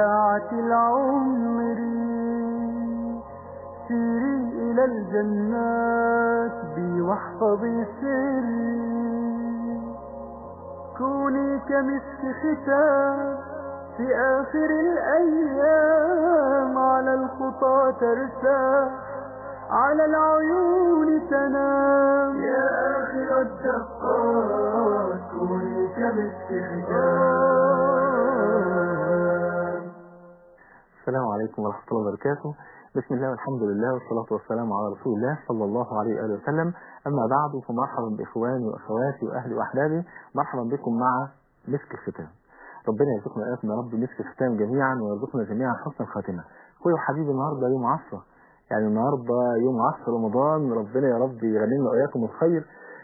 ساعة العمر سيري إلى الجنات بي واحفظي سري كوني كمسك ختام في آخر الأيام على الخطى ترتاح على العيون تنام يا آخر الدقات كوني كمسك ختام السلام عليكم ورحمة الله وبركاته بسم الله والحمد لله والصلاة والسلام على رسول الله صلى الله عليه وآله وسلم أما بعد فمرحبا بإخواني وأخواتي وأهلي وأحبابي مرحبا بكم مع مسك الختام ربنا يرزقنا إياكم يا رب مسك الختام جميعا ويرزقنا جميعا حسن الخاتمة أخويا وحبيبي النهاردة يوم عصرة يعني النهاردة يوم عصر رمضان ربنا يا رب يغنمنا وإياكم الخير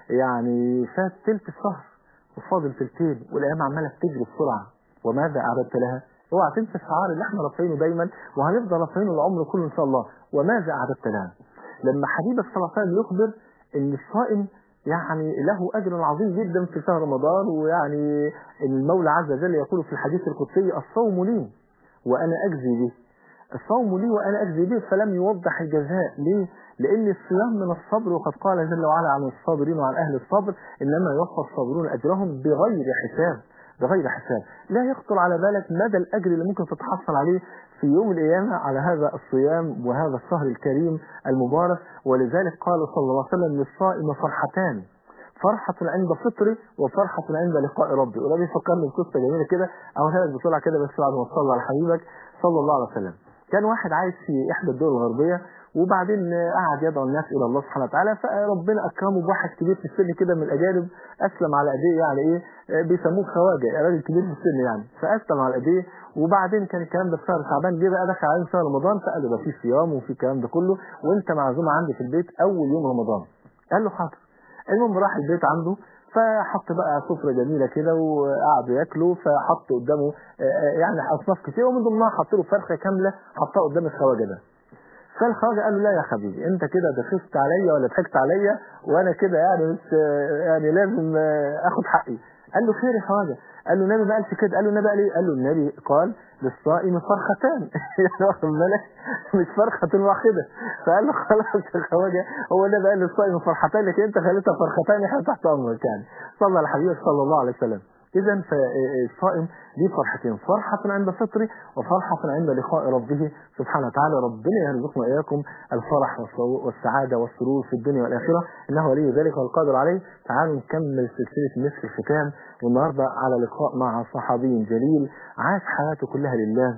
يعني فات تلت الشهر وفاضل تلتين والأيام عمالة بتجري بسرعة وماذا أعددت لها؟ اوعى تنسى الشعار اللي احنا رافعينه دايما وهنفضل رافعينه العمر كله ان شاء الله وماذا اعددت لها لما حبيبك صلى الله عليه وسلم يخبر ان الصائم يعني له اجر عظيم جدا في شهر رمضان ويعني المولى عز وجل يقول في الحديث القدسي الصوم لي وانا اجزي به الصوم لي وانا اجزي به فلم يوضح الجزاء ليه لان الصيام من الصبر وقد قال جل وعلا عن الصابرين وعن اهل الصبر انما يوفى الصابرون اجرهم بغير حساب بغير حساب لا يخطر على بالك مدى الأجر اللي ممكن تتحصل عليه في يوم القيامة على هذا الصيام وهذا الشهر الكريم المبارك ولذلك قال صلى الله عليه وسلم للصائم فرحتان فرحة عند فطري وفرحة عند لقاء ربي وده بيفكرني بقصة جميلة كده أقولها لك بسرعة كده بس بعد ما تصلي على حبيبك صلى الله عليه وسلم كان واحد عايش في إحدى الدول الغربية وبعدين قعد يدعو الناس الى الله سبحانه وتعالى فربنا اكرمه بواحد كبير في السن كده من الاجانب اسلم على ايديه يعني ايه بيسموه خواجه راجل كبير في السن يعني فاسلم على ايديه وبعدين كان الكلام ده في شهر شعبان جه بقى دخل عليه شهر رمضان فقال له ده في صيام وفي الكلام ده كله وانت معزوم عندي في البيت اول يوم رمضان قال له حاضر المهم راح البيت عنده فحط بقى سفرة جميلة كده وقعدوا ياكلوا فحط قدامه يعني اصناف كتير ومن ضمنها حط له فرخة كاملة حطها قدام الخواجه ده فالخواجه قال له لا يا حبيبي انت كده ضحكت عليا ولا ضحكت عليا وانا كده يعني مش يعني لازم اخد حقي قال له خير يا خواجه قال له النبي ما قالش كده قال له النبي قال ايه قال له النبي قال للصائم فرختان يعني واخد بالك مش فرخة واحدة فقال له خلاص يا خواجه هو النبي قال للصائم فرحتان لكن انت خليتها فرختان احنا تحت امرك يعني صلى على حبيبك صلى الله عليه وسلم إذا فالصائم ليه فرحتين فرحة عند فطره وفرحة عند لقاء ربه سبحانه وتعالى ربنا يرزقنا وإياكم الفرح والسعادة والسرور في الدنيا والآخرة إنه ولي ذلك والقادر عليه تعالوا نكمل سلسلة مسك الختام والنهاردة على لقاء مع صحابي جليل عاش حياته كلها لله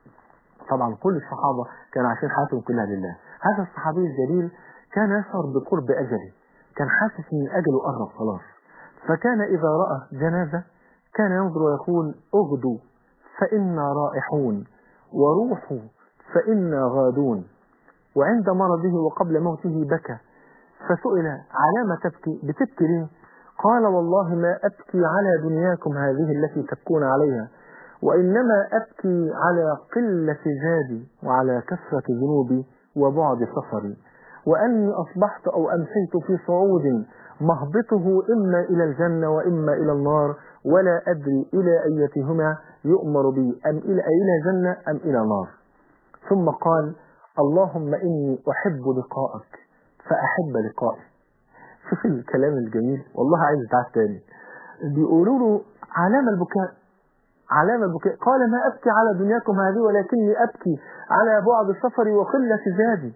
طبعا كل الصحابة كانوا عايشين حياتهم كلها لله هذا الصحابي الجليل كان يشعر بقرب أجله كان حاسس إن أجله قرب خلاص فكان إذا رأى جنازة كان ينظر ويقول اغدوا فإنا رائحون وروحوا فإنا غادون وعند مرضه وقبل موته بكى فسئل على ما تبكي بتبكي ليه قال والله ما أبكي على دنياكم هذه التي تبكون عليها وإنما أبكي على قلة زادي وعلى كثرة ذنوبي وبعد سفري وأني أصبحت أو أمسيت في صعود مهبطه إما إلى الجنة وإما إلى النار ولا أدري إلى أيتهما يؤمر بي أم إلى إلى جنة أم إلى نار ثم قال اللهم إني أحب لقاءك فأحب لقائي شوف الكلام الجميل والله عايز يتعاد تاني بيقولوا له علامة البكاء علامة البكاء قال ما أبكي على دنياكم هذه ولكني أبكي على بعد سفري وقلة زادي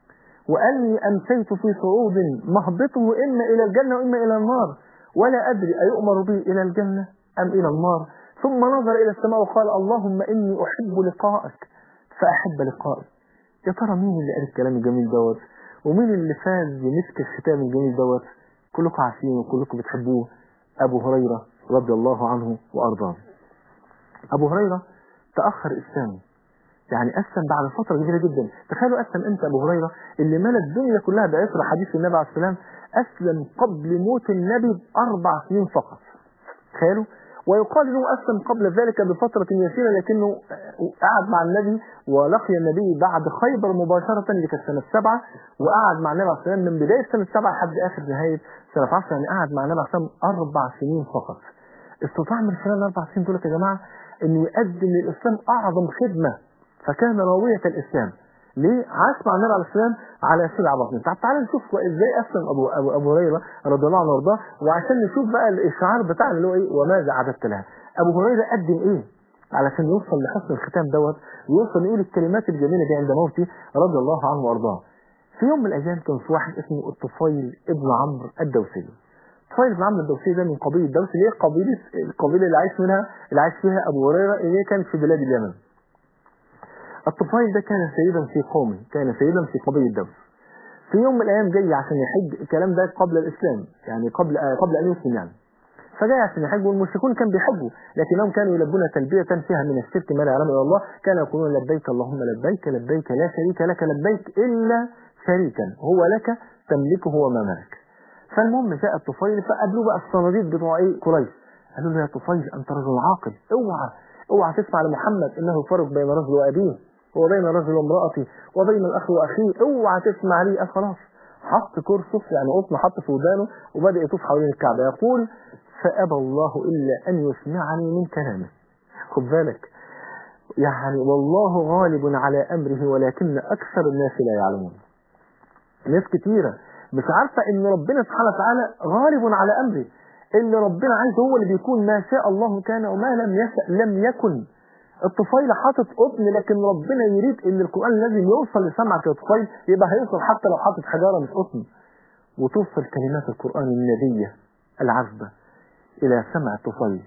وأني أمسيت في صعود مهبطه إما إلى الجنة وإما إلى النار ولا أدري أيؤمر بي إلى الجنة أم إلى النار ثم نظر إلى السماء وقال اللهم إني أحب لقاءك فأحب لقائي يا ترى مين اللي قال الكلام الجميل دوت ومين اللي فاز بمسك الختام الجميل دوت كلكم عارفين وكلكم بتحبوه أبو هريرة رضي الله عنه وأرضاه أبو هريرة تأخر إسلامه يعني أسلم بعد فترة كبيرة جدا تخيلوا أسلم أنت أبو هريرة اللي ملى الدنيا كلها بعصر حديث النبي عليه السلام أسلم قبل موت النبي بأربع سنين فقط تخيلوا ويقال انه اسلم قبل ذلك بفترة يسيرة لكنه قعد مع النبي ولقي النبي بعد خيبر مباشرة اللي كانت سنة سبعة وقعد مع النبي عليه السلام من بداية سنة سبعة لحد آخر نهاية سنة عشر يعني قعد مع النبي عليه السلام أربع سنين فقط استطاع من خلال الأربع سنين دول يا جماعة انه يقدم للاسلام اعظم خدمه فكان راويه الاسلام ليه؟ عاش مع النبي عليه السلام على سبع بطن طب تعالى نشوف ازاي اسلم ابو ابو ابو هريره رضي الله عنه وارضاه وعشان نشوف بقى الاشعار بتاعنا اللي هو ايه وماذا عددت لها ابو هريره قدم ايه علشان يوصل لحسن الختام دوت ويوصل يقول الكلمات الجميله دي عند موته رضي الله عنه وارضاه في يوم من الايام كان في واحد اسمه الطفيل ابن عمرو الدوسي الطفيل بن عمرو الدوسي ده من قبيله الدوس اللي هي قبيله القبيله اللي عايش منها اللي عايش فيها ابو هريره اللي هي كانت في بلاد اليمن الطفيل ده كان سيدا في قومه كان سيدا في قبيله الدوس في يوم من الايام جاي عشان يحج الكلام ده قبل الاسلام يعني قبل آه قبل ان يسلم يعني فجاء عشان يحج والمشركون كانوا بيحجوا لكنهم كانوا يلبون تلبية فيها من الشرك ما لا يعلم الا الله كانوا يقولون لبيك اللهم لبيك لبيك لا شريك لك لبيك الا شريكا هو لك تملكه وما ملك فالمهم جاء الطفيل فقابلوه بقى الصناديد بتوع ايه قريش قالوا له يا طفيل انت رجل عاقل اوعى اوعى تسمع لمحمد انه فرق بين رجل وابيه وبين رجل وامرأته وبين الاخ واخيه اوعى تسمع لي قال خلاص حط كرسف يعني قطن حط في ودانه وبدأ يطوف حوالين الكعبة يقول فأبى الله إلا أن يسمعني من كلامه خد بالك يعني والله غالب على أمره ولكن أكثر الناس لا يعلمون ناس كتيرة مش عارفة إن ربنا سبحانه وتعالى غالب على أمره اللي ربنا عايزه هو اللي بيكون ما شاء الله كان وما لم يشأ لم يكن الطفيل حاطط قطن لكن ربنا يريد ان القرآن لازم يوصل لسمعك يا طفيل يبقى هيوصل حتى لو حاطط حجارة مش قطن وتوصل كلمات القرآن النبية العذبة إلى سمع الطفيل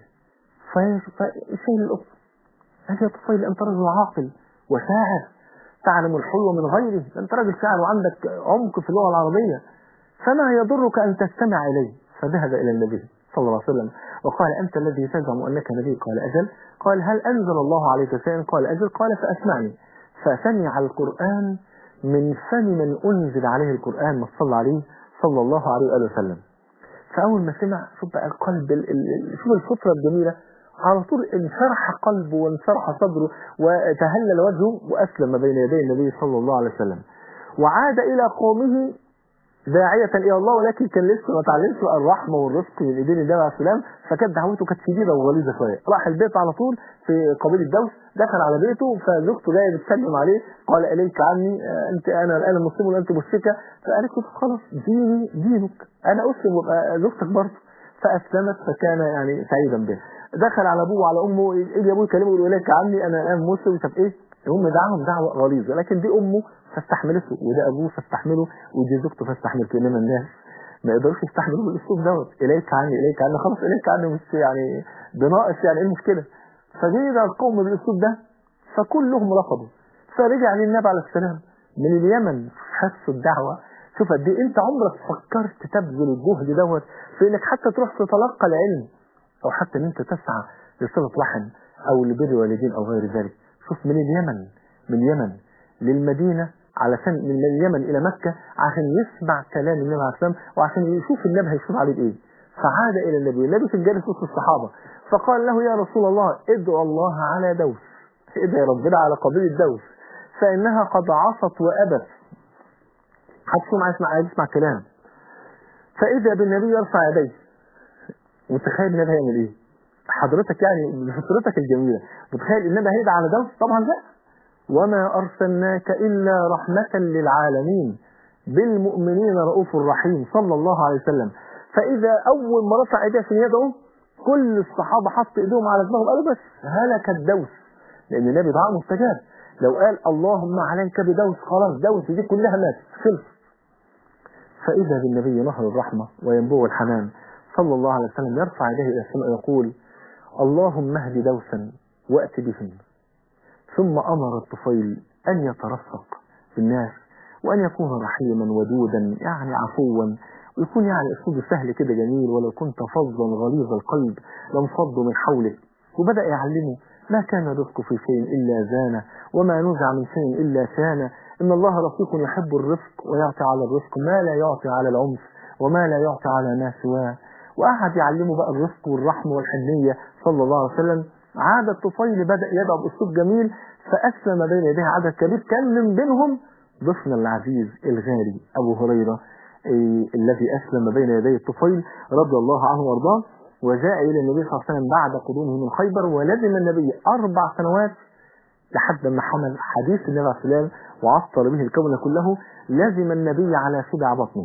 فشيل القطن قال يا طفيل أنت رجل عاقل وشاعر تعلم الحلو من غيره أنت راجل شاعر وعندك عمق في اللغة العربية فما يضرك أن تستمع إليه فذهب إلى النبي صلى الله عليه وسلم وقال أنت الذي تزعم أنك نبي قال أجل قال هل أنزل الله عليك شيئا قال أجل قال فأسمعني فسمع القرآن من فم من أنزل عليه القرآن ما صلى عليه صلى الله عليه وآله وسلم فأول ما سمع شوف بقى القلب ال... ال... شوف الفطرة الجميلة على طول انشرح قلبه وانشرح صدره وتهلل وجهه وأسلم بين يدي النبي صلى الله عليه وسلم وعاد إلى قومه داعية إلى الله ولكن كان لسه ما تعلمش الرحمة والرفق من إيدين النبي عليه السلام فكانت دعوته كانت شديدة وغليظة شوية راح البيت على طول في قبيلة الدوس دخل على بيته فزوجته جاية بتسلم عليه قال إليك عني أنت أنا الآن مسلم وأنت مشركة فقالت له خلاص ديني دينك أنا أسلم وأبقى زوجتك برضه فأسلمت فكان يعني سعيدا به دخل على أبوه وعلى أمه يجي أبوه يكلمه يقول إليك عني أنا الآن مسلم طب إيه هم دعاهم دعوة غليظة لكن دي أمه فاستحملته وده أبوه فاستحمله ودي زوجته فاستحملته إنما الناس ما يقدروش يستحملوا بالأسلوب دوت إليك عني إليك عني خلاص إليك عني مش يعني بناقص يعني إيه المشكلة فجينا القوم بالأسلوب ده فكلهم رفضوا فرجع للنبي عليه السلام من اليمن حسوا الدعوة شوف قد ايه انت عمرك فكرت تبذل الجهد دوت في انك حتى تروح تتلقى العلم او حتى ان انت تسعى لصلة رحم او لبر والدين او غير ذلك شوف من اليمن من اليمن للمدينة علشان من اليمن إلى مكة عشان يسمع كلام النبي عليه السلام وعشان يشوف النبي هيشوف عليه إيه فعاد إلى النبي النبي كان جالس وسط الصحابة فقال له يا رسول الله ادعو الله على دوس ادعي ربنا على قبيلة دوس فإنها قد عصت وأبت حدش ما يسمع يسمع كلام فإذا بالنبي يرفع يديه متخيل النبي هيعمل إيه حضرتك يعني بفطرتك الجميلة متخيل النبي هيدعى على دوس طبعا لا وما أرسلناك إلا رحمة للعالمين بالمؤمنين رؤوف رحيم صلى الله عليه وسلم فإذا أول ما رفع إيديه عشان يدعو كل الصحابة حط إيديهم على دماغهم قالوا بس هلك الدوس لأن النبي دعاء مستجاب لو قال اللهم عليك بدوس خلاص دوس دي كلها ماتت خلص فإذا بالنبي نهر الرحمة وينبوع الحنان صلى الله عليه وسلم يرفع يديه إلى السماء ويقول اللهم اهد دوسا وأت بهم ثم أمر الطفيل أن يترفق بالناس وأن يكون رحيما ودودا يعني عفوا ويكون يعني أسلوبه سهل كده جميل ولو كنت فظا غليظ القلب لانفضوا من حولك وبدأ يعلمه ما كان رزق في شيء إلا زانه وما نزع من شيء إلا شانه إن الله رفيق يحب الرفق ويعطي على الرزق ما لا يعطي على العنف وما لا يعطي على ما سواه وقعد يعلمه بقى الرفق والرحمة والحنية صلى الله عليه وسلم عاد الطفيل بدأ يدعو بأسلوب جميل فأسلم بين يديه عدد كبير كان من بينهم ضيفنا العزيز الغالي أبو هريرة إيه الذي أسلم بين يدي الطفيل رضي الله عنه وارضاه وجاء إلى النبي صلى الله عليه وسلم بعد قدومه من خيبر ولزم النبي أربع سنوات لحد ما حمل حديث النبي عليه الصلاة والسلام وعطر به الكون كله لزم النبي على سبع بطنه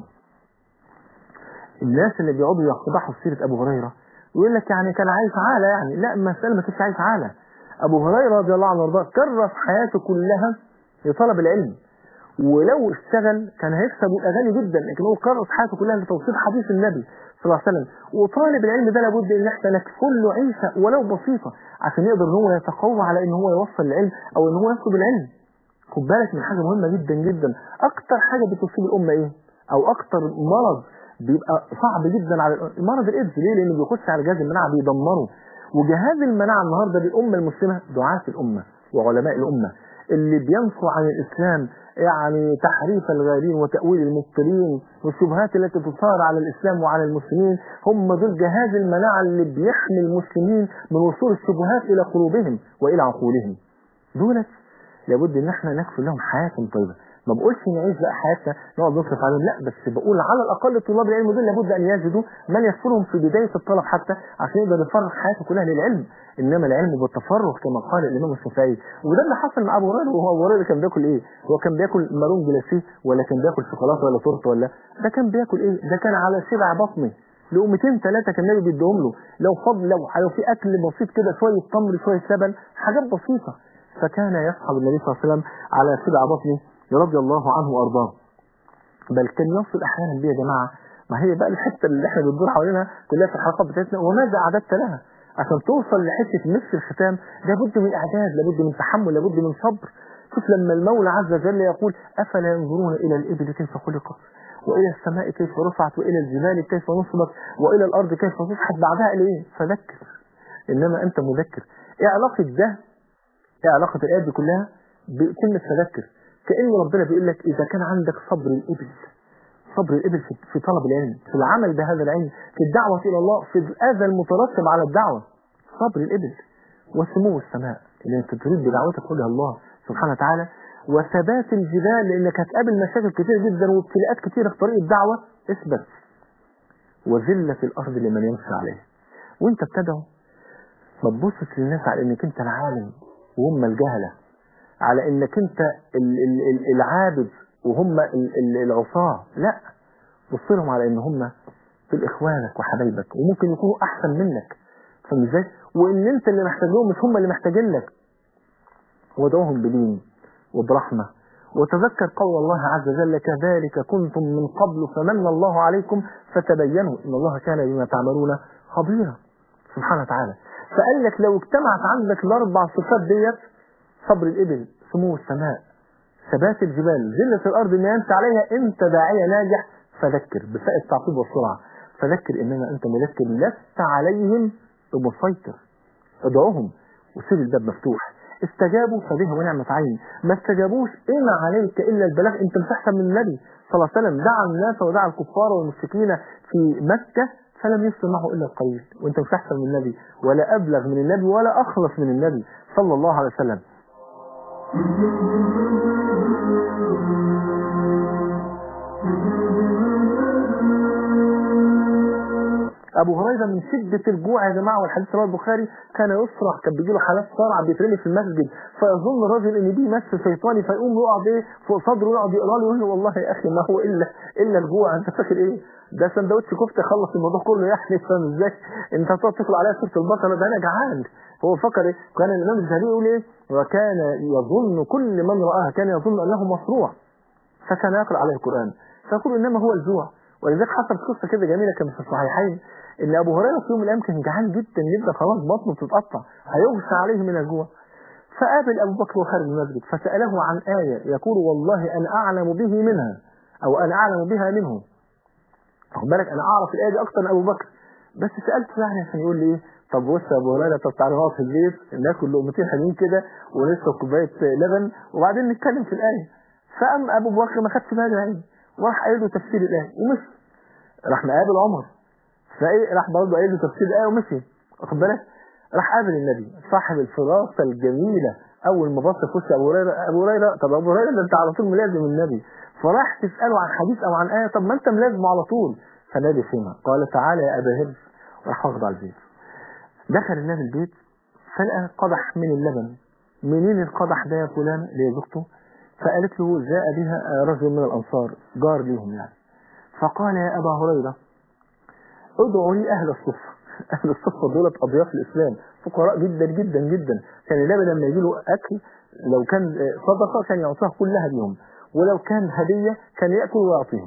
الناس اللي بيقعدوا يقتضحوا سيرة أبو هريرة يقول لك يعني كان عايش عالة يعني لا المسألة ما كانش عايش عالة أبو هريرة رضي الله عنه وارضاه كرس حياته كلها لطلب العلم ولو اشتغل كان هيكسب الاغاني جدا لكن هو كرس حياته كلها لتوصيل حديث النبي صلى الله عليه وسلم وطالب العلم ده لابد ان احنا نكفل له عيشه ولو بسيطه عشان يقدر ان هو يتقوى على ان هو يوصل العلم او ان هو يطلب العلم خد بالك من حاجه مهمه جدا جدا اكتر حاجه بتصيب الامه ايه او اكتر مرض بيبقى صعب جدا على مرض الايدز ليه لانه بيخش على جهاز المناعه بيدمره وجهاز المناعه النهارده بالامه المسلمه دعاه الامه وعلماء الامه اللي بينفوا عن الاسلام يعني تحريف الغالين وتأويل المبطلين والشبهات التي تثار على الإسلام وعلى المسلمين هم دول جهاز المناعة اللي بيحمي المسلمين من وصول الشبهات إلى قلوبهم وإلى عقولهم دولت لابد ان احنا نكفل لهم حياتهم طيبة ما بقولش نعيش بقى حياتنا نقعد نصرف عليهم لا بس بقول على الاقل طلاب العلم دول لابد ان يجدوا من يكفلهم في بدايه الطلب حتى عشان يقدر يفرغ حياته كلها للعلم انما العلم بالتفرغ كما قال الامام الشافعي وده اللي حصل مع ابو هريره وهو ابو هريره كان بياكل ايه؟ هو كان بياكل مارون جلاسيه ولا كان بياكل شوكولاته ولا تورته ولا ده كان بياكل ايه؟ ده كان على شبع بطنه لقمتين ثلاثه كان النبي بيديهم له لو فضل لو لو في اكل بسيط كده شويه تمر شويه لبن حاجات بسيطه فكان يصحب النبي صلى الله عليه وسلم على شبع بطنه رضي الله عنه وارضاه بل كان يصل احيانا بيه يا جماعه ما هي بقى الحته اللي احنا بندور حوالينها كلها في الحلقات بتاعتنا وماذا اعددت لها عشان توصل لحته نفس الختام لابد من اعداد لابد من تحمل لابد من صبر شوف لما المولى عز وجل يقول افلا ينظرون الى الابل كيف خلقت والى السماء كيف رفعت والى الجبال كيف نصبت والى الارض كيف تصحت بعدها الايه فذكر انما انت مذكر ايه علاقه ده ايه علاقه الايات دي كلها بكلمه فذكر كأن ربنا بيقول لك إذا كان عندك صبر الإبل صبر الإبل في, في طلب العلم في العمل بهذا العلم في الدعوة إلى الله في الأذى المترتب على الدعوة صبر الإبل وسمو السماء اللي أنت تريد بدعوتك وجه الله سبحانه وتعالى وثبات الجبال لأنك هتقابل مشاكل كتير جدا وابتلاءات كتيرة في طريق الدعوة اثبت وذلة الأرض لمن يمشي عليها وانت بتدعو ما تبصش للناس على انك انت العالم وهم الجهله على انك انت ال ال ال العابد وهم ال ال العصاة لا بص لهم على ان هم في اخوانك وحبايبك وممكن يكونوا احسن منك فاهم ازاي وان انت اللي محتاج لهم مش هم اللي محتاجين لك ودعوهم بدين وبرحمة وتذكر قول الله عز وجل كذلك كنتم من قبل فمن الله عليكم فتبينوا ان الله كان بما تعملون خبيرا سبحانه وتعالى فقال لك لو اجتمعت عندك الاربع صفات ديت صبر الإبل سمو السماء ثبات الجبال ذلة الأرض ما أنت عليها أنت داعية ناجح فذكر بفاء التعقيب والسرعة فذكر إنما أنت مذكر لست عليهم بمسيطر ادعوهم وسيب الباب مفتوح استجابوا فبها ونعمة عين ما استجابوش إن عليك إلا البلاغ أنت مش أحسن من النبي صلى الله عليه وسلم دعا الناس ودعا الكفار والمشركين في مكة فلم يصل معه إلا القليل وأنت مش أحسن من النبي ولا أبلغ من النبي ولا أخلص من النبي صلى الله عليه وسلم ابو هريره من شده الجوع يا جماعه والحديث رواه البخاري كان يصرخ كان بيجي له حالات صرع بيترمي في المسجد فيظن الرجل ان دي مس شيطاني فيقوم يقع ايه فوق صدره ويقعد يقرا له يقول له والله يا اخي ما هو الا الا الجوع انت فاكر ايه ده سندوتش كفته خلص الموضوع كله يعني فاهم ازاي انت هتقعد تقرا عليها سوره البقره ده انا جعان هو فكر ايه كان الامام الذهبي يقول ايه وكان يظن كل من راها كان يظن انه مصروع فكان يقرا عليه القران فيقول انما هو الجوع ولذلك حصلت قصه كده جميله كانت في الصحيحين ان ابو هريره في يوم من الايام كان جعان جدا جدا خلاص بطنه بتتقطع هيغشى عليه من الجوع فقابل ابو بكر وخارج المسجد فساله عن ايه يقول والله انا اعلم به منها او انا اعلم بها منه خد بالك انا اعرف الايه دي اكتر من ابو بكر بس سالته يعني عشان يقول لي ايه طب بص يا ابو هريره طب تعالى نقعد في البيت ناكل لقمتين حلوين كده ونشرب كوبايه لبن وبعدين نتكلم في الايه فقام ابو بكر ما خدش باله يعني وراح قايل له تفسير الايه ومشي راح مقابل عمر فايه راح برضه قايل له تفسير الايه ومشي واخد بالك راح قابل النبي صاحب الفراسه الجميله اول ما بص في وش ابو هريره ابو هريره طب ابو هريره ده انت على طول ملازم النبي فراح تساله عن حديث او عن ايه طب ما انت ملازمه على طول فالنبي فهمها قال تعالى يا ابا هرس راح واخده على البيت دخل النبي البيت فلقى قدح من اللبن منين القدح ده يا فلان اللي هي زوجته فقالت له جاء بها رجل من الأنصار جار ليهم يعني فقال يا أبا هريرة ادعوا لي أهل الصفة أهل الصفة دولت أضياف الإسلام فقراء جدا جدا جدا كان النبي لما يجي له أكل لو كان صدقة كان يعطيها كلها ليهم ولو كان هدية كان يأكل ويعطيهم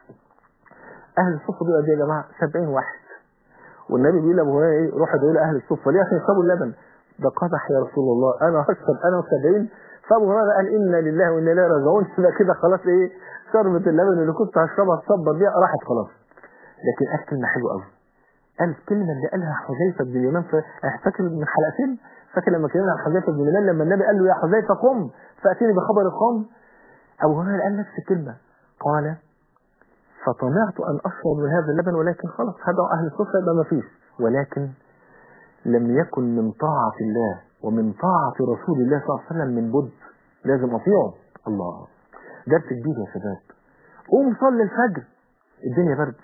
أهل الصفة دول يا جماعة 70 واحد والنبي بيقول لأبو هريرة إيه روح ادعوا لي أهل الصفة ليه عشان يشربوا اللبن ده قدح يا رسول الله أنا هشرب أنا و70 فأبو هريرة قال إنا لله وإنا إليه راجعون يبقى كده خلاص إيه شربة اللبن اللي كنت هشربها تصبر بيها راحت خلاص لكن قال كلمة حلوة قوي قال الكلمة اللي قالها حذيفة بن اليمان فاكر من حلقتين فاكر لما كلمنا عن حذيفة بن اليمان لما النبي قال له يا حذيفة قم فأتيني بخبر القوم أبو هريرة قال نفس الكلمة قال فطمعت أن أشرب من هذا اللبن ولكن خلاص هدعوا أهل الصفة يبقى ما فيش ولكن لم يكن من طاعة الله ومن طاعة رسول الله صلى الله عليه وسلم من بد لازم أطيعه الله درس كبير يا شباب قوم صلي الفجر الدنيا برد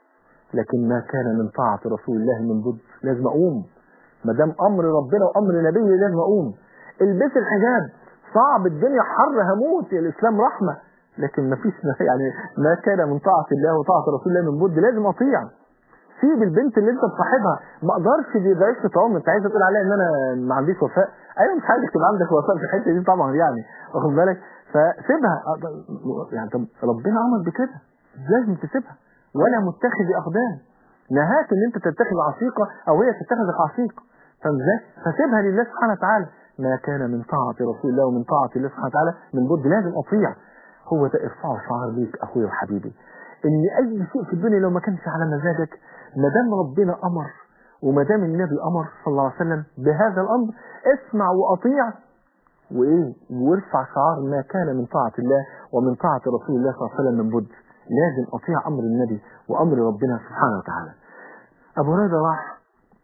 لكن ما كان من طاعة رسول الله من بد لازم أقوم ما دام أمر ربنا وأمر نبيه لازم أقوم البس الحجاب صعب الدنيا حر هموت الإسلام رحمة لكن ما فيش يعني ما كان من طاعة الله وطاعة رسول الله من بد لازم أطيع سيب البنت اللي انت تصاحبها ما اقدرش دي ده عشره عمر انت عايز تقول عليها ان انا ما عنديش وفاء ايوه مش عايزك تبقى عندك وفاء في الحته دي طبعا يعني واخد بالك فسيبها يعني طب ربنا امر بكده لازم تسيبها ولا متخذ اقدام نهاك ان انت تتخذ عشيقه او هي تتخذك عشيق فاهم ازاي؟ فسيبها لله سبحانه وتعالى ما كان من طاعه رسول الله ومن طاعه الله سبحانه وتعالى من بد لازم اطيع هو ده ارفعوا شعار ليك اخويا وحبيبي ان اي شيء في الدنيا لو ما كانش على مزاجك ما دام ربنا امر وما دام النبي امر صلى الله عليه وسلم بهذا الامر اسمع واطيع وايه وارفع شعار ما كان من طاعه الله ومن طاعه رسول الله صلى الله عليه وسلم من بد لازم اطيع امر النبي وامر ربنا سبحانه وتعالى ابو هريره راح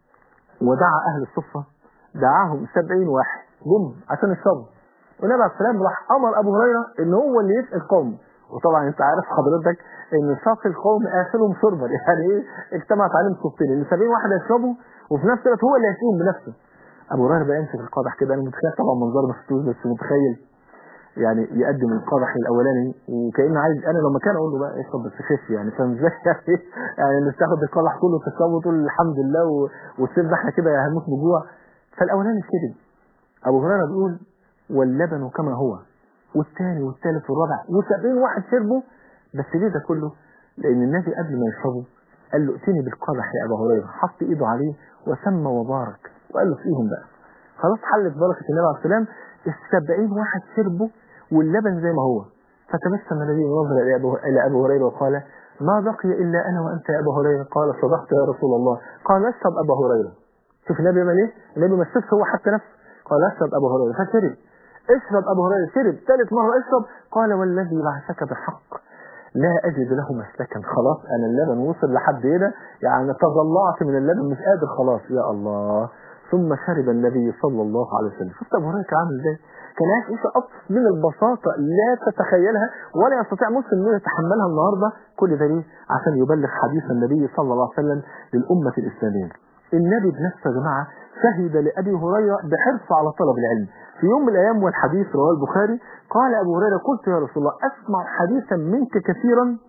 ودعا اهل الصفه دعاهم سبعين واحد جم عشان يشربوا والنبي عليه السلام راح امر ابو هريره ان هو اللي يسقي القوم وطبعا انت عارف حضرتك ان ساق القوم اخرهم شربا يعني ايه اجتمعت عليهم صفتين ان 70 واحد يشربوا وفي نفس الوقت هو اللي هيسقيهم بنفسه ابو هريره بقى يمسك القدح كده انا متخيل طبعا منظر ما شفتوش بس متخيل يعني يقدم القدح الاولاني وكانه عايز انا لو مكان اقول له بقى اشرب بس خف يعني فاهم ازاي يعني يعني انك تاخد القدح كله تشربه وتقول الحمد لله و... وتسيب احنا كده هنموت بجوع فالاولاني شرب ابو هريره بيقول واللبن كما هو والثاني والثالث والرابع وسبعين واحد شربوا بس ليه ده كله لان النبي قبل ما يشربوا قال له ائتني بالقدح يا ابا هريره حط ايده عليه وسمى وبارك وقال له فيهم بقى خلاص حلت بركه النبي عليه السلام السبعين واحد شربوا واللبن زي ما هو فتبسم النبي ونظر الى ابو الى ابو هريره وقال ما بقي الا انا وانت يا ابا هريره قال صدقت يا رسول الله قال اشرب ابا هريره شوف النبي عمل ايه النبي ما شربش هو حتى نفسه قال اشرب ابو هريره فشرب اشرب ابو هريره شرب ثالث مره اشرب قال والذي بعثك بالحق لا اجد له مسلكا خلاص انا اللبن وصل لحد هنا يعني تضلعت من اللبن مش قادر خلاص يا الله ثم شرب النبي صلى الله عليه وسلم شفت ابو هريره كان عامل ازاي كان عايش عيشه ابسط من البساطه لا تتخيلها ولا يستطيع مسلم انه يتحملها النهارده كل ده ليه عشان يبلغ حديث النبي صلى الله عليه وسلم للامه الاسلاميه النبي بنفسه يا جماعه شهد لأبي هريرة بحرص على طلب العلم في يوم من الأيام والحديث رواه البخاري قال أبو هريرة قلت يا رسول الله أسمع حديثا منك كثيرا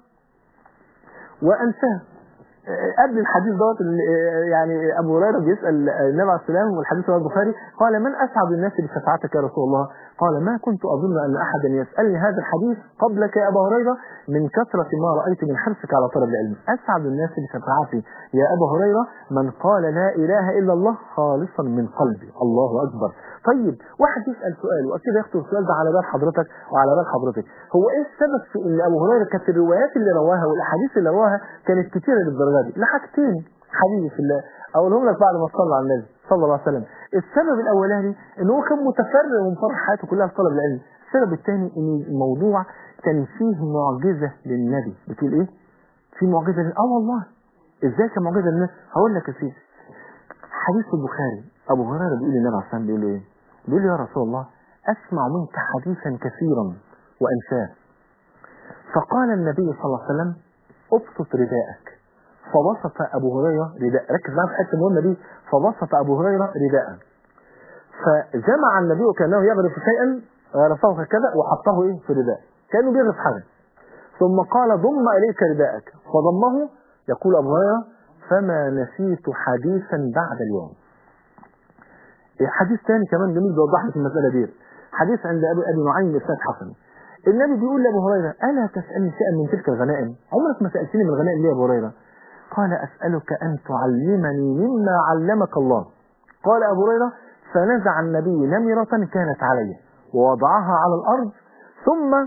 وأنساه قبل الحديث دوت يعني ابو هريره بيسال النبي عليه السلام والحديث رواه البخاري قال من اسعد الناس بشفاعتك يا رسول الله؟ قال ما كنت اظن ان احدا يسالني هذا الحديث قبلك يا ابا هريره من كثره ما رايت من حرصك على طلب العلم، اسعد الناس بشفاعتي يا ابا هريره من قال لا اله الا الله خالصا من قلبي، الله اكبر. طيب واحد يسال سؤال واكيد يخطر السؤال ده على بال حضرتك وعلى بال حضرتك، هو ايه السبب في ان ابو هريره كانت الروايات اللي رواها والاحاديث اللي رواها كانت كثيره للدرجه دي؟ لحاجتين حبيبي في الله اقولهم لك بعد ما تصلى على النبي صلى الله عليه وسلم السبب الاولاني ان هو كان متفرغ ومفرح حياته كلها في طلب العلم السبب الثاني ان الموضوع كان فيه معجزه للنبي بتقول ايه في معجزه لل... اه والله ازاي كان معجزه للنبي هقول لك يا سيدي حديث البخاري ابو هريره بيقول للنبي عليه الصلاه بيقول له ايه بيقول له يا رسول الله اسمع منك حديثا كثيرا وانساه فقال النبي صلى الله عليه وسلم ابسط رداءك فبسط أبو هريرة رداء ركز معايا في الحتة المهمة دي فبسط أبو هريرة رداء فجمع النبي كأنه يغرف شيئا غرفه هكذا وحطه إيه في رداء كأنه بيغرف حاجة ثم قال ضم إليك رداءك فضمه يقول أبو هريرة فما نسيت حديثا بعد اليوم حديث ثاني كمان جميل بيوضح لك المسألة دي حديث عند أبي أبي نعيم بإسناد حسن النبي بيقول لأبو هريرة ألا تسألني شيئا من تلك الغنائم عمرك ما سألتني من الغنائم ليه يا أبو هريرة قال أسألك أن تعلمني مما علمك الله قال أبو هريرة فنزع النبي نمرة كانت عليه ووضعها على الأرض ثم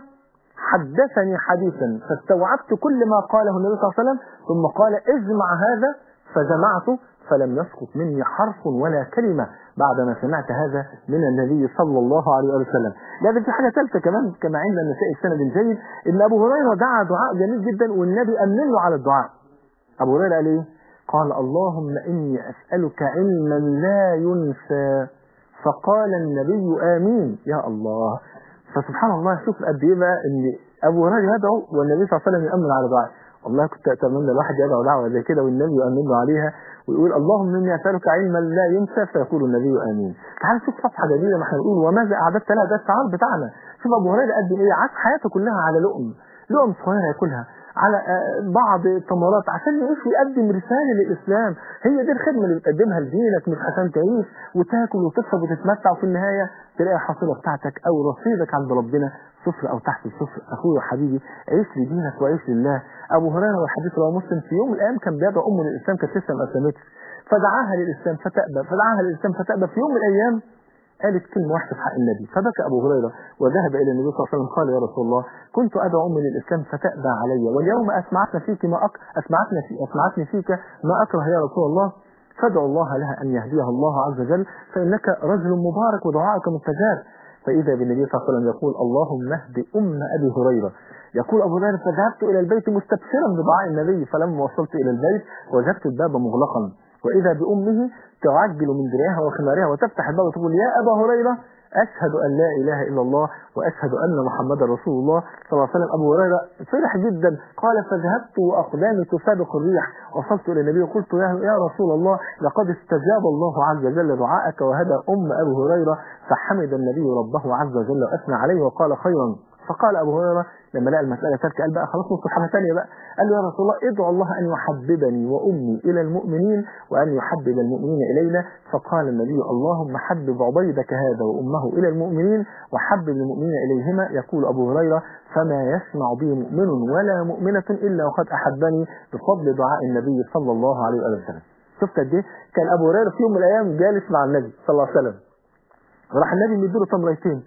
حدثني حديثا فاستوعبت كل ما قاله النبي صلى الله عليه وسلم ثم قال اجمع هذا فجمعته فلم يسقط مني حرف ولا كلمة بعدما سمعت هذا من النبي صلى الله عليه وسلم لكن في حاجة ثالثة كمان كما عند النساء السند جيد ان ابو هريرة دعا دعاء جميل جدا والنبي امن له على الدعاء ابو هريرة قال ايه قال اللهم اني اسألك علما لا ينسى فقال النبي امين يا الله فسبحان الله شوف قد ايه بقى ان ابو هريره يدعو والنبي صلى الله عليه وسلم يامن على دعائه والله كنت اتمنى الواحد يدعو دعوه زي كده والنبي يامن له عليها ويقول اللهم اني اسالك علما لا ينسى فيقول النبي امين تعال شوف صفحه جميله ما احنا بنقول وماذا اعددت لها ده الشعار بتاعنا شوف ابو هريره قد ايه عاش حياته كلها على لقم لقم صغيره ياكلها على بعض التمرات عشان يعيش ويقدم رسالة للإسلام هي دي الخدمة اللي بتقدمها لدينك مش عشان تعيش وتاكل وتشرب وتتمتع وفي النهاية تلاقي الحصيلة بتاعتك أو رصيدك عند ربنا صفر أو تحت الصفر أخويا وحبيبي عيش لدينك وعيش لله أبو هريرة والحديث رواه مسلم في يوم من الأيام كان بيدعو أمه للإسلام كانت لسه ما أسلمتش فدعاها للإسلام فتأبى فدعاها للإسلام فتأبى في يوم من الأيام قالت كلمة واحدة في حق النبي فبكى أبو هريرة وذهب إلى النبي صلى الله عليه وسلم قال يا رسول الله كنت أدعو أمي للإسلام فتأبى علي واليوم أسمعتنا فيك ما أك... أسمعتنا في... أسمعتني فيك ما أكره يا رسول الله فادعو الله لها أن يهديها الله عز وجل فإنك رجل مبارك ودعائك مستجاب فإذا بالنبي صلى الله عليه وسلم يقول اللهم اهد أم أبي هريرة يقول أبو هريرة فذهبت إلى البيت مستبشرا بدعاء النبي فلما وصلت إلى البيت وجدت الباب مغلقا وإذا بأمه تعجل من درعها وخمارها وتفتح الباب وتقول يا أبا هريرة أشهد أن لا إله إلا الله وأشهد أن محمدا رسول الله صلى الله عليه وسلم أبو هريرة فرح جدا قال فذهبت وأقدامي تسابق الريح وصلت إلى النبي وقلت يا, يا رسول الله لقد استجاب الله عز وجل دعاءك وهدى أم أبو هريرة فحمد النبي ربه عز وجل وأثنى عليه وقال خيرا فقال أبو هريرة لما لقى المسألة ترك قال بقى خلاص نص حاجة ثانية بقى قال له يا رسول الله ادعو الله أن يحببني وأمي إلى المؤمنين وأن يحبب المؤمنين إلينا فقال النبي اللهم حبب عبيدك هذا وأمه إلى المؤمنين وحبب المؤمنين إليهما يقول أبو هريرة فما يسمع بي مؤمن ولا مؤمنة إلا وقد أحبني بفضل دعاء النبي صلى الله عليه وسلم شفت قد ايه كان أبو هريرة في يوم من الأيام جالس مع النبي صلى الله عليه وسلم راح النبي مديله تمريتين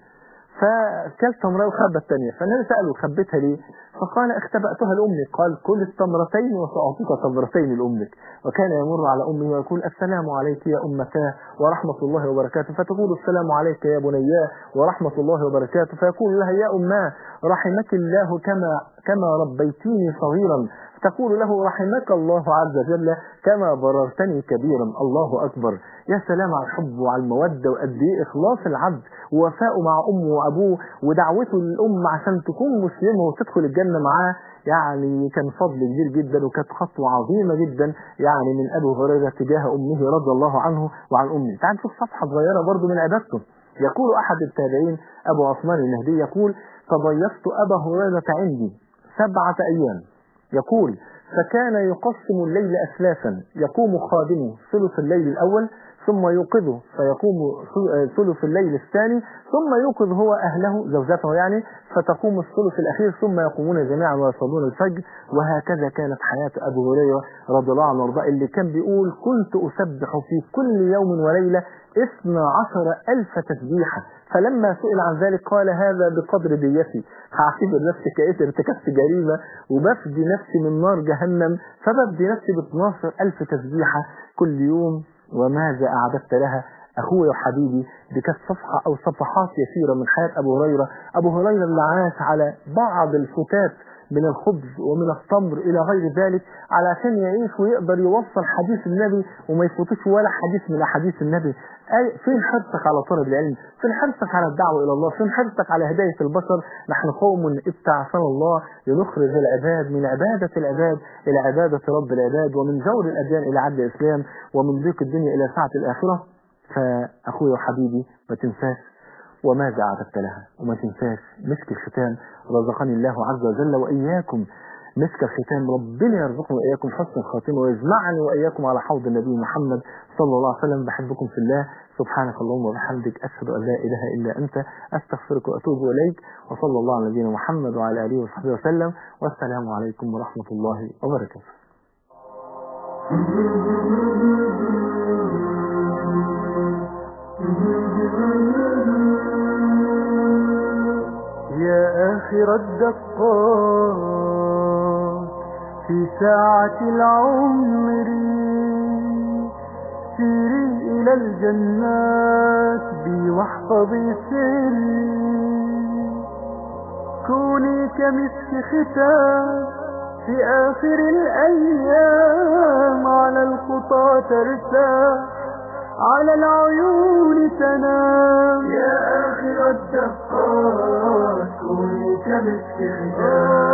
فكلت تمرة وخبى الثانية فالنبي سأله خبيتها ليه فقال اختبأتها لأمك قال كل التمرتين وسأعطيك تمرتين لأمك وكان يمر على أمه ويقول السلام عليك يا أمتاه ورحمة الله وبركاته فتقول السلام عليك يا بنياه ورحمة الله وبركاته فيقول لها يا أماه رحمك الله كما كما ربيتيني صغيرا تقول له رحمك الله عز وجل كما بررتني كبيرا الله أكبر يا سلام على الحب وعلى المودة وقد ايه إخلاص العبد ووفاءه مع أمه وأبوه ودعوته للأم عشان تكون مسلمة وتدخل الجنة معاه يعني كان فضل كبير جدا وكانت خطوة عظيمة جدا يعني من أبو هريرة تجاه أمه رضي الله عنه وعن أمه تعال نشوف صفحة صغيرة برضو من عبادته يقول أحد التابعين أبو عثمان النهدي يقول تضيفت أبا هريرة عندي سبعة أيام يقول فكان يقسم الليل أسلافا يقوم خادمه ثلث الليل الأول ثم يوقظه فيقوم ثلث الليل الثاني ثم يوقظ هو أهله زوجته يعني فتقوم الثلث الأخير ثم يقومون جميعا ويصلون الفجر وهكذا كانت حياة أبو هريرة رضي الله عنه وارضاه اللي كان بيقول كنت أسبح في كل يوم وليلة اثنى عشر ألف تسبيحة فلما سئل عن ذلك قال هذا بقدر ديتي هعتبر نفسي كأيت ارتكبت جريمة وبفدي نفسي من نار جهنم فبفدي نفسي ب 12 ألف تسبيحة كل يوم وماذا أعددت لها أخوي وحبيبي دي كانت صفحة أو صفحات يسيرة من حياة أبو هريرة أبو هريرة اللي عاش على بعض الفتات من الخبز ومن التمر إلى غير ذلك علشان يعيش ويقدر يوصل حديث النبي وما يفوتش ولا حديث من أحاديث النبي أي فين حرصك على طلب العلم فين حرصك على الدعوة إلى الله فين حرصك على هداية البشر نحن قوم ابتعثنا الله لنخرج العباد من عبادة العباد إلى عبادة رب العباد ومن جور الأديان إلى عدل الإسلام ومن ضيق الدنيا إلى سعة الآخرة فأخوي وحبيبي ما تنساش وماذا أعددت لها وما تنساش مسك الختام رزقني الله عز وجل وإياكم مسك الختام ربنا يرزقنا وإياكم حسن الخاتمة ويجمعني وإياكم على حوض النبي محمد صلى الله عليه وسلم بحبكم في الله سبحانك اللهم وبحمدك أشهد أن لا إله إلا أنت أستغفرك وأتوب إليك وصلى الله على نبينا محمد وعلى آله وصحبه وسلم والسلام عليكم ورحمة الله وبركاته يا آخر الدقات في ساعة العمر سيري إلى الجنات بي واحفظي سري كوني كمسك ختام في آخر الأيام على الخطى ترتاح على العيون تنام يا آخر الدقات كوني كمسك ختام